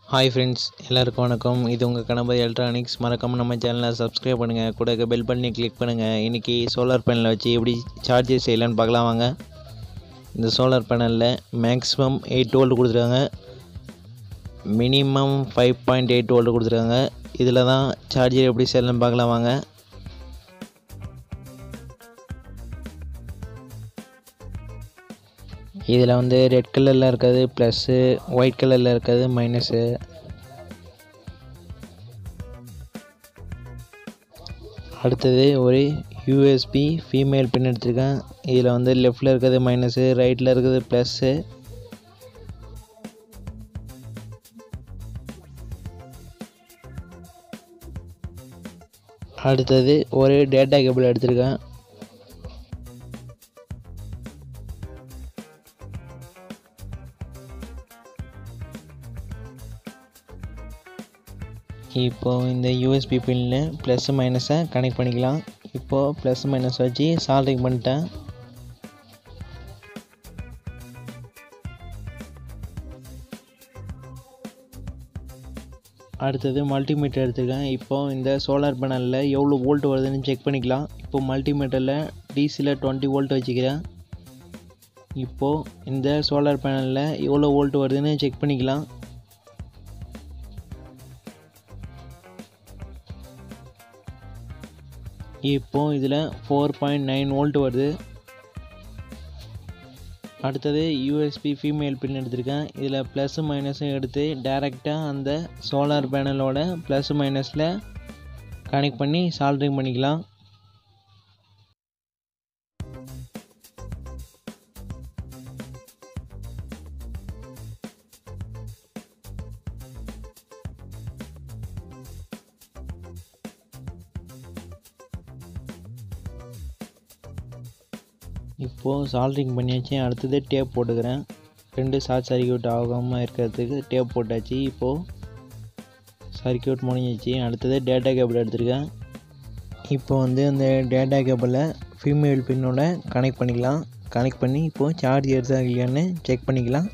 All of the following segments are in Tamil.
ஹாய் ஃப்ரெண்ட்ஸ் எல்லாருக்கும் வணக்கம் இது உங்கள் கணபதி எலக்ட்ரானிக்ஸ் மறக்காமல் நம்ம சேனலை சப்ஸ்கிரைப் பண்ணுங்கள் கூட இருக்க பெல் பண்ணி கிளிக் பண்ணுங்கள் இன்றைக்கி சோலார் பேனலை வச்சு எப்படி சார்ஜர் செய்யலான்னு பார்க்கலாம் வாங்க இந்த சோலார் பேனலில் மேக்ஸிமம் எயிட் வோல்ட் கொடுத்துருக்காங்க minimum five point eight volt கொடுத்துருக்காங்க இதில் தான் சார்ஜர் எப்படி செய்யலான்னு பார்க்கலாம் வாங்க இதில் வந்து ரெட் கலரில் இருக்கிறது ப்ளஸ்ஸு ஒயிட் கலரில் இருக்கிறது மைனஸு அடுத்தது ஒரு யூஎஸ்பி ஃபீமேல் பின் எடுத்திருக்கேன் இதில் வந்து லெஃப்டில் இருக்கிறது மைனஸு ரைட்டில் இருக்கிறது ப்ளஸ்ஸு அடுத்தது ஒரு டேட்டா கேபிள் எடுத்திருக்கேன் இப்போது இந்த யூஎஸ்பி பின்னில் ப்ளஸ் மைனஸை கனெக்ட் பண்ணிக்கலாம் இப்போது ப்ளஸ் மைனஸ் வச்சு சால்ட்ரிங் பண்ணிட்டேன் அடுத்தது மல்டிமீட்டர் எடுத்துருக்கேன் இப்போது இந்த சோலார் பேனலில் எவ்வளோ வோல்ட் வருதுன்னு செக் பண்ணிக்கலாம் இப்போ மல்டிமீட்டரில் டிசியில் டுவெண்ட்டி வோல்ட் வச்சுக்கிறேன் இப்போது இந்த சோலார் பேனலில் எவ்வளோ வோல்ட் வருதுன்னு செக் பண்ணிக்கலாம் இப்போ இதில் ஃபோர் பாயிண்ட் நைன் வோல்ட் வருது அடுத்தது யூஎஸ்பி ஃபீமேல் பின் எடுத்திருக்கேன் இதில் ப்ளஸ் மைனஸும் எடுத்து டேரெக்டாக அந்த சோலார் பேனலோட ப்ளஸ் மைனஸில் கனெக்ட் பண்ணி சால்ட்ரிங் பண்ணிக்கலாம் இப்போது சால்ட்ரிங் பண்ணியாச்சு அடுத்தது டேப் போட்டுக்கிறேன் ரெண்டு ஷார்ட் சர்க்கியூட் ஆகாமல் இருக்கிறதுக்கு டேப் போட்டாச்சு இப்போது சர்க்கியூட் முடிஞ்சிச்சு அடுத்தது டேட்டா கேபிள் எடுத்திருக்கேன் இப்போ வந்து அந்த டேட்டா கேபிளை ஃபீமேல் பின்னோட கனெக்ட் பண்ணிக்கலாம் கனெக்ட் பண்ணி இப்போது சார்ஜ் ஏறுதா இல்லையான்னு செக் பண்ணிக்கலாம்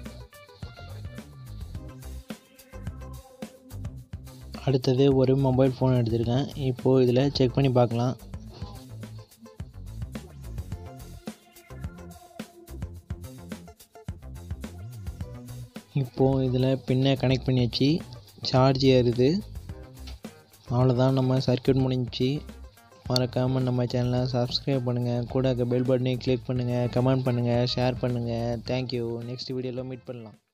அடுத்தது ஒரு மொபைல் ஃபோன் எடுத்திருக்கேன் இப்போது இதில் செக் பண்ணி பார்க்கலாம் இப்போது இதில் பின்னை கனெக்ட் பண்ணியாச்சு சார்ஜ் ஏறுது அவ்வளோதான் நம்ம சர்க்கியூட் முடிஞ்சிச்சு மறக்காமல் நம்ம சேனலை சப்ஸ்கிரைப் பண்ணுங்கள் கூட பெல் பட்டனை கிளிக் பண்ணுங்கள் கமெண்ட் பண்ணுங்கள் ஷேர் பண்ணுங்கள் தேங்க்யூ நெக்ஸ்ட் வீடியோவில் மீட் பண்ணலாம்